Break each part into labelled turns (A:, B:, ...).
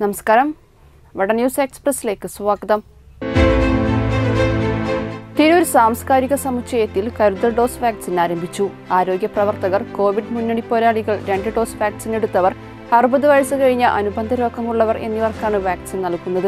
A: നമസ്കാരം വട ന്യൂസ് എക്സ്പ്രസിലേക്ക് സ്വാഗതം തിരൂർ സാംസ്കാരിക സമുച്ചയത്തിൽ കരുതൽ ഡോസ് വാക്സിൻ ആരംഭിച്ചു ആരോഗ്യ പ്രവർത്തകർ കോവിഡ് മുന്നണി പോരാളികൾ രണ്ട് ഡോസ് വാക്സിൻ എടുത്തവർ അറുപത് വയസ്സ് കഴിഞ്ഞ അനുബന്ധ രോഗമുള്ളവർ എന്നിവർക്കാണ് വാക്സിൻ നൽകുന്നത്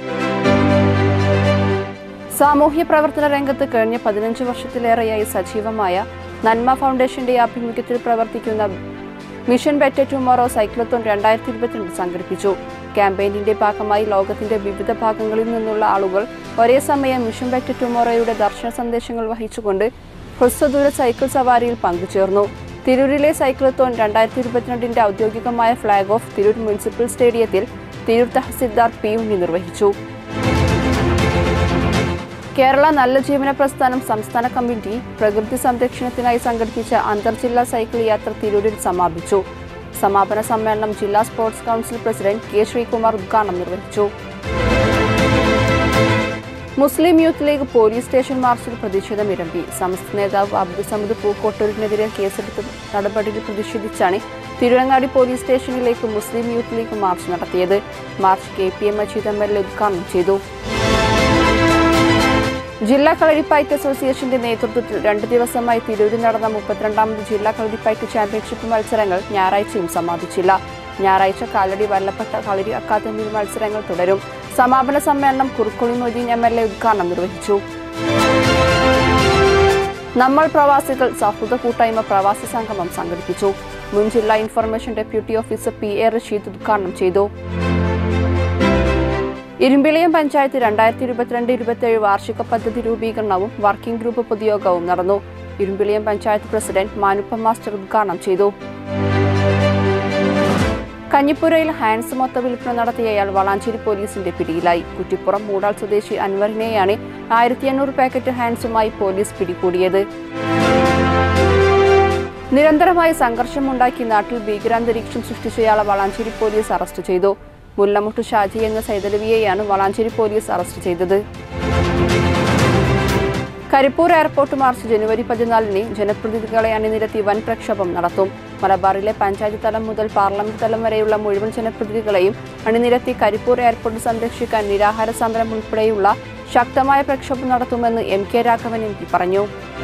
A: സാമൂഹ്യ പ്രവർത്തന രംഗത്ത് കഴിഞ്ഞ പതിനഞ്ച് വർഷത്തിലേറെയായി സജീവമായ നന്മ ഫൗണ്ടേഷന്റെ ആഭിമുഖ്യത്തിൽ പ്രവർത്തിക്കുന്ന മിഷൻ ബെറ്റർ ടുമോറോ സൈക്ലത്തോൺ രണ്ടായിരത്തി ഇരുപത്തിരണ്ട് സംഘടിപ്പിച്ചു ക്യാമ്പയിനിന്റെ ഭാഗമായി ലോകത്തിന്റെ വിവിധ ഭാഗങ്ങളിൽ നിന്നുള്ള ആളുകൾ ഒരേ സമയം മിഷൻ ബെറ്റർ ടുമോറോയുടെ ദർശന സന്ദേശങ്ങൾ വഹിച്ചുകൊണ്ട് ഹ്രസ്വദൂര സൈക്കിൾ സവാരിയിൽ പങ്കുചേർന്നു തിരൂരിലെ സൈക്ലത്തോൺ രണ്ടായിരത്തി ഇരുപത്തിരണ്ടിന്റെ ഔദ്യോഗികമായ ഫ്ളാഗ് ഓഫ് തിരൂർ മുനിസിപ്പൽ സ്റ്റേഡിയത്തിൽ തിരൂർ തഹസിൽദാർ പി ഉണ്ണി നിർവഹിച്ചു കേരള നല്ല ജീവന പ്രസ്ഥാനം സംസ്ഥാന കമ്മിറ്റി പ്രകൃതി സംരക്ഷണത്തിനായി സംഘടിപ്പിച്ച അന്തർജില്ലാ സൈക്കിൾ യാത്ര തിരൂരിൽ സമാപിച്ചു സമാപന സമ്മേളനം ജില്ലാ sports council president K Sreekumar ഉദ്ഘാടനം നിർവഹിച്ചു Muslim Youth League police station മാർച്ചിൽ പ്രതിഷേധമിരമ്പി സമസ്ത നേതാവ് അബ്ദുൽ സമദ് പൂക്കോട്ടൂരിനെതിരെ കേസെടുത്ത നടപടിയിൽ പ്രതിഷേധിച്ചാണ് തിരുവങ്ങാടി പോലീസ് സ്റ്റേഷനിലേക്ക് മുസ്ലിം യൂത്ത് ലീഗ് മാർച്ച് നടത്തിയത് march K P M Majeed M L A ഉദ്ഘാടനം ചെയ്തു ജില്ലാ കളരിപ്പയറ്റ് അസോസിയേഷന്റെ നേതൃത്വത്തിൽ രണ്ട് ദിവസമായി തിരൂരിൽ നടന്ന മുപ്പത്തിരണ്ടാമത് ജില്ലാ കളരിപ്പയറ്റ് ചാമ്പ്യൻഷിപ്പ് മത്സരങ്ങൾ ഞായറാഴ്ചയും സമാപിച്ചില്ല ഞായറാഴ്ച കാലടി വല്ലപ്പെട്ട കളരി അക്കാദമിയിൽ മത്സരങ്ങൾ തുടരും സമാപന സമ്മേളനം Kurukkoli Moideen M L A ഉദ്ഘാടനം നിർവഹിച്ചു നമ്മൾ പ്രവാസികൾ സൗഹൃദ കൂട്ടായ്മ പ്രവാസി സംഗമം സംഘടിപ്പിച്ചു മുൻ ജില്ലാ information deputy officer P A Rasheed ഉദ്ഘാടനം ചെയ്തു ഇരുമ്പിളിയം പഞ്ചായത്ത് രണ്ടായിരത്തി ഇരുപത്തിരണ്ട് ഇരുപത്തിയേഴ് വാർഷിക പദ്ധതി രൂപീകരണവും വർക്കിംഗ് ഗ്രൂപ്പ് പൊതുയോഗവും നടന്നു ഇരുമ്പിളിയം പഞ്ചായത്ത് പ്രസിഡന്റ് മാനുപ്പ മാസ്റ്റർ ഉദ്ഘാടനം ചെയ്തു കഞ്ഞിപ്പുരയിൽ ഹാൻസ് മൊത്ത വിൽപ്പന നടത്തിയയാൾ വളാഞ്ചേരി പോലീസിന്റെ പിടിയിലായി കുറ്റിപ്പുറം മൂടാൾ സ്വദേശി അൻവറിനെയാണ് ആയിരത്തി എണ്ണൂറ് പാക്കറ്റ് ഹാൻസുമായി പോലീസ് പിടികൂടിയത് നിരന്തരമായി സംഘർഷമുണ്ടാക്കി നാട്ടിൽ ഭീകരാന്തരീക്ഷം സൃഷ്ടിച്ചയാളെ വളാഞ്ചേരി പോലീസ് അറസ്റ്റ് ചെയ്തു മുല്ലമുട്ട് ഷാജി എന്ന സൈതലവിയെയാണ് വളാഞ്ചേരി പോലീസ് അറസ്റ്റ് ചെയ്തത് കരിപ്പൂർ എയർപോർട്ട് മാർച്ച് ജനുവരി പതിനാലിന് ജനപ്രതിനിധികളെ അണിനിരത്തി വൻ പ്രക്ഷോഭം നടത്തും മലബാറിലെ പഞ്ചായത്ത് തലം മുതൽ പാർലമെന്റ് തലം വരെയുള്ള മുഴുവൻ ജനപ്രതിനിധികളെയും അണിനിരത്തി കരിപ്പൂർ എയർപോർട്ട് സംരക്ഷിക്കാൻ നിരാഹാര സമരം ഉൾപ്പെടെയുള്ള ശക്തമായ പ്രക്ഷോഭം നടത്തുമെന്ന് M K Raghavan M P പറഞ്ഞു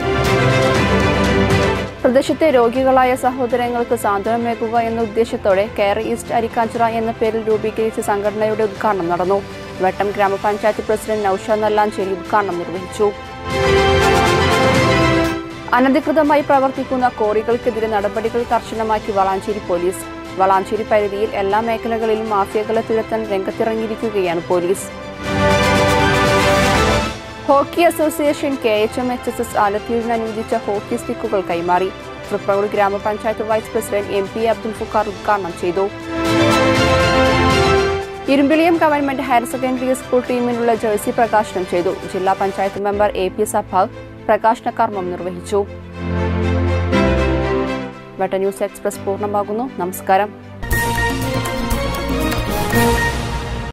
A: പ്രദേശത്തെ രോഗികളായ സഹോദരങ്ങൾക്ക് സാന്ത്വനമേകുക എന്ന ഉദ്ദേശത്തോടെ കെയർ ഈസ്റ്റ് അരിക്കാഞ്ചിറ എന്ന പേരിൽ രൂപീകരിച്ച സംഘടനയുടെ ഉദ്ഘാടനം നടന്നു വെട്ടം ഗ്രാമപഞ്ചായത്ത് പ്രസിഡന്റ് നൌഷാദ് നല്ലാഞ്ചേരി ഉദ്ഘാടനം നിർവഹിച്ചു അനധികൃതമായി പ്രവർത്തിക്കുന്ന കോറികൾക്കെതിരെ നടപടികൾ കർശനമാക്കി വളാഞ്ചേരി പോലീസ് വളാഞ്ചേരി പരിധിയിൽ എല്ലാ മേഖലകളിലും മാഫിയകളെ തുരത്താൻ രംഗത്തിറങ്ങിയിരിക്കുകയാണ് police hockey association K H M H S S ആലത്തൂരിന് അനുവദിച്ച ഹോക്കി സ്റ്റിക്കുകൾ കൈമാറി തൃപ്രൂർ ഗ്രാമപഞ്ചായത്ത് vice president M P Abdul Fukkar ഉദ്ഘാടനം ചെയ്തു Irimbiliyam government higher secondary school ടീമിനുള്ള ജേഴ്സി പ്രകാശനം ചെയ്തു ജില്ലാ panchayat member A P Sabhav പ്രകാശന കർമ്മം നിർവഹിച്ചു വെട്ട ന്യൂസ് എക്സ്പ്രസ് പൂർണ്ണമാകുന്നു നമസ്കാരം